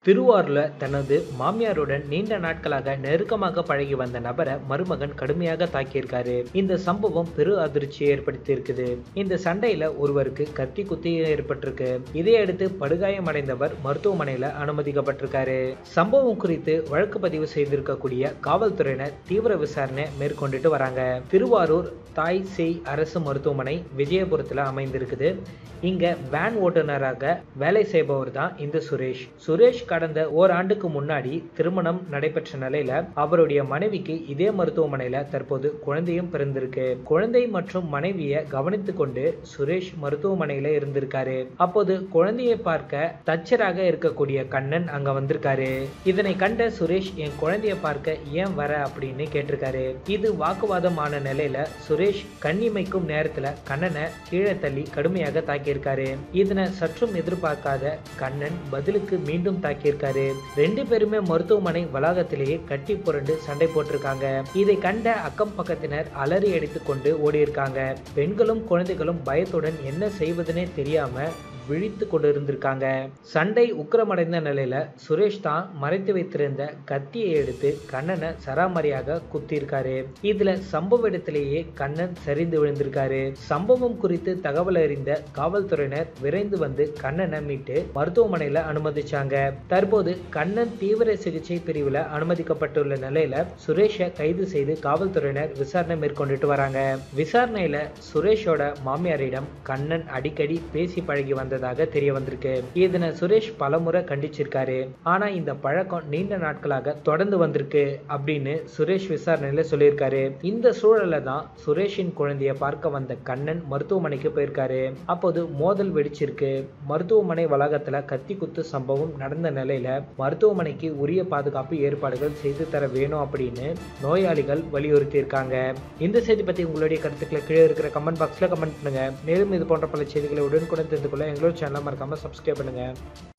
திருவாரூர்ல தனது மாமியாருடன் நீண்ட நாட்களாக நெருக்கமாக பழகி வந்த நபரை மருமகன் கடுமையாக தாக்கியிருக்காரு இந்த சம்பவம் பெரு அதிர்ச்சியை ஏற்படுத்தி இருக்குது இந்த சண்டையில ஒருவருக்கு கத்தி குத்தி ஏற்பட்டிருக்கு இதையடுத்து படுகாயமடைந்தவர் மருத்துவமனையில அனுமதிக்கப்பட்டிருக்காரு சம்பவம் குறித்து வழக்கு பதிவு செய்திருக்கக்கூடிய காவல்துறையினர் தீவிர விசாரணை மேற்கொண்டுட்டு வராங்க திருவாரூர் தாய் செய் அரசு மருத்துவமனை விஜயபுரத்துல அமைந்திருக்குது இங்க வேன் ஓட்டுநராக வேலை செய்பவர் தான் இந்த சுரேஷ் சுரேஷ் கடந்த ஓராண்டுக்கு முன்னாடி திருமணம் நடைபெற்ற நிலையில அவருடைய மனைவிக்கு இதே மருத்துவமனையில தற்போது குழந்தையும் பிறந்திருக்கு குழந்தை மற்றும் மனைவியை கவனித்துக் கொண்டு சுரேஷ் மருத்துவமனையில இருந்திருக்காரு அப்போது குழந்தையை பார்க்க தச்சராக இருக்கக்கூடிய கண்ணன் அங்க வந்திருக்காரு இதனை கண்ட சுரேஷ் என் குழந்தைய பார்க்க ஏன் வர அப்படின்னு கேட்டிருக்காரு இது வாக்குவாதமான நிலையில சுரேஷ் கண்ணிமைக்கும் நேரத்துல கண்ணனை கீழே தள்ளி கடுமையாக தாக்கியிருக்காரு இதனை சற்றும் எதிர்பார்க்காத கண்ணன் பதிலுக்கு மீண்டும் தாக்கியிருக்காரு ரெண்டு பேருமே மருத்துவமனை வளாகத்திலேயே கட்டி புரண்டு சண்டை போட்டிருக்காங்க இதை கண்ட அக்கம் பக்கத்தினர் அலறி அடித்துக் கொண்டு ஓடியிருக்காங்க பெண்களும் குழந்தைகளும் பயத்துடன் என்ன செய்வதுனே தெரியாம விழித்து கொண்டு இருந்திருக்காங்க சண்டை உக்கிரமடைந்த நிலையில சுரேஷ் தான் மறைத்து வைத்திருந்த கத்தியை எடுத்து கண்ணனை சராமரியாக குத்திருக்காரு இதுல சம்பவ இடத்திலேயே கண்ணன் சரிந்து விழுந்திருக்காரு சம்பவம் குறித்து தகவல் அறிந்த காவல்துறையினர் விரைந்து வந்து கண்ணனை மீட்டு மருத்துவமனையில அனுமதிச்சாங்க தற்போது கண்ணன் தீவிர சிகிச்சை பிரிவுல அனுமதிக்கப்பட்டுள்ள நிலையில சுரேஷை கைது செய்து காவல்துறையினர் விசாரணை மேற்கொண்டுட்டு வராங்க விசாரணையில சுரேஷோட மாமியாரிடம் கண்ணன் அடிக்கடி பேசி பழகி வந்த வந்ததாக தெரிய வந்திருக்கு இதனை சுரேஷ் பலமுறை கண்டிச்சிருக்காரு ஆனா இந்த பழக்கம் நீண்ட நாட்களாக தொடர்ந்து வந்திருக்கு அப்படின்னு சுரேஷ் விசாரணையில சொல்லியிருக்காரு இந்த சூழல்ல தான் சுரேஷின் குழந்தைய பார்க்க வந்த கண்ணன் மருத்துவமனைக்கு போயிருக்காரு அப்போது மோதல் வெடிச்சிருக்கு மருத்துவமனை வளாகத்துல கத்தி குத்து சம்பவம் நடந்த நிலையில மருத்துவமனைக்கு உரிய பாதுகாப்பு ஏற்பாடுகள் செய்து தர வேணும் அப்படின்னு நோயாளிகள் வலியுறுத்தி இருக்காங்க இந்த செய்தி பத்தி உங்களுடைய கருத்துக்களை கீழே இருக்கிற கமெண்ட் பாக்ஸ்ல கமெண்ட் பண்ணுங்க மேலும் இது போன்ற பல செய்திகளை உடனுக்குடன் தெரிந்து கொள்ள எங்களோட சேனலை மறக்காம சப்ஸ்கிரைப் பண்ணுங்க